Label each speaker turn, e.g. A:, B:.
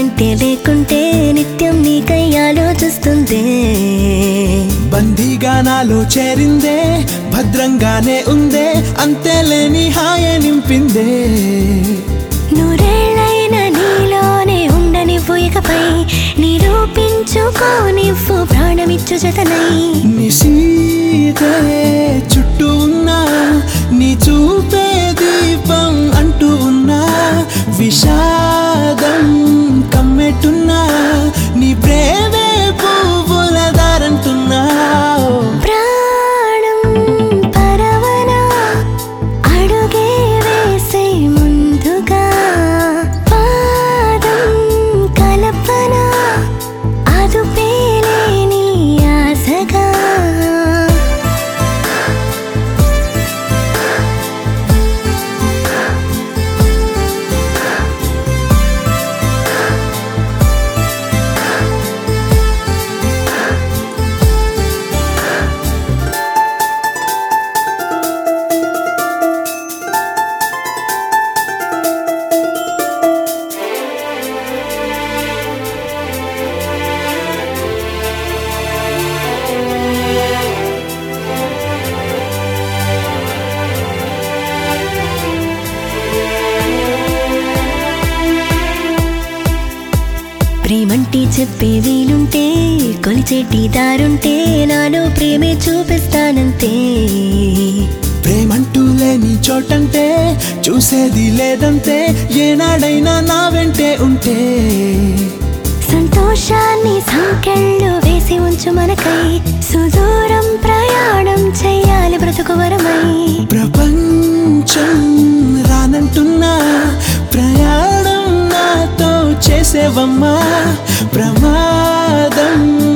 A: వెంటే లేకుంటే నిత్యం నీకై ఆలోచిస్తుందే
B: బందీగా నాలో చేరిందే భద్రంగానే ఉందే అంతేలేని హాయ నింపిందే
A: నూరేళ్ళైన నీలోనే ఉండనివ్వు ఇకపై నిరూపించుకోనివ్వు ప్రాణమిచ్చు జతనై
B: నిశీతే చుట్టూ ఉన్నా నీ చూపే దీపం అంటూ ఉన్నా విషాదం కమ్మెట్టున్నా నీ ప్రేమే పువ్వుల దారంటున్నా
A: ప్రాణం పరవనా అడుగే వేసే ముందుగా పాదం కల్పన అదుపేలేని ఆశగా ప్రేమంటే చెప్పే వీలుంటే కొలిచేటి దారుంటే నాలో ప్రేమే చూపిస్తానంతే
B: ప్రేమంటూ లేని చోటంటే చూసేది లేదంతే ఏనాడైనా నా వెంటే ఉంటే
A: సంతోషాన్ని సంకెళ్ళు వేసి ఉంచు మనకై సుదూరం ప్రయాణం చెయ్యాలి బ్రతుకు వరమై
B: ప్రపంచం రానంటున్నా ప్రయాణం నాతో చేసేవమ్మా ప్రమాదం